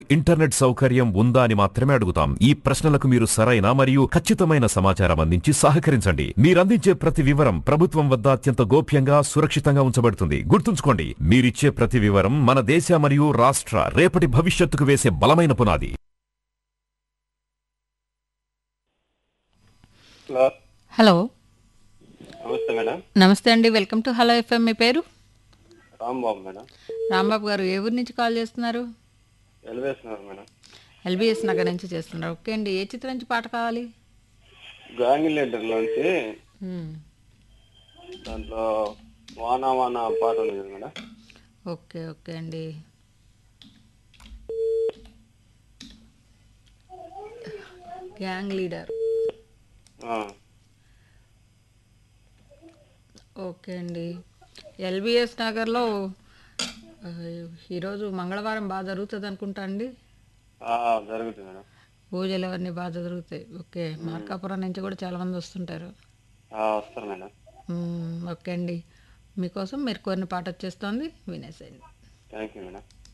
Internet సౌకర్యం ఉందా అని మాత్రమే అడుగుతాం ఈ ప్రశ్నలకు మీరు సరైన మరియు ఖచ్చితమైన సమాచారం అందించి సహకరించండి మీరందించే ప్రతి వివరం ప్రభుత్వం వద్ద అత్యంత గోప్యంగా సురక్షితంగా ఉంచబడుతుంది గుర్తుంచుకోండి మీరిచ్చే ప్రతి వివరం మన దేశ మరియు రాష్ట్ర రేపటి భవిష్యత్తుకు వేసే బలమైన పునాది హలో హలో నమస్తే మేడం నమస్తే అండి వెల్కమ్ టు హలో ఎఫ్ఎం మీ పేరు రాంబాబు మేడం రాంబాబు గారు ఏ ఊరి నుంచి కాల్ చేస్తున్నారు ఎలివేస్తున్నారు మేడం ఎల్బిఎస్ నగర్ నుంచి చేస్తున్నారు ఓకే అండి ఏ చిత్రం నుంచి పాట కావాలి గాంగిలేటర్లోంచి మ్మ్. దాంట్లో వానా వానా పాట ఉంది కదా మేడం ఓకే ఓకే అండి గ్యాంగ్ లీడర్ ఆ, ఓకే అండి ఎల్బిఎస్ నగర్లో ఆ, ఈరోజు మంగళవారం బాగా జరుగుతుంది అనుకుంటా అండి ఆ, జరుగుతుంది మేడం పూజలు అవన్నీ బాగా జరుగుతాయి ఓకే మార్కాపురం నుంచి కూడా చాలామంది వస్తుంటారు ఆ, వస్తారు మేడం మ్మ్, ఓకే అండి మీకోసం మీరు కోరిన పాట వచ్చేస్తోంది వినేసేయండి థ్యాంక్ యూ మేడం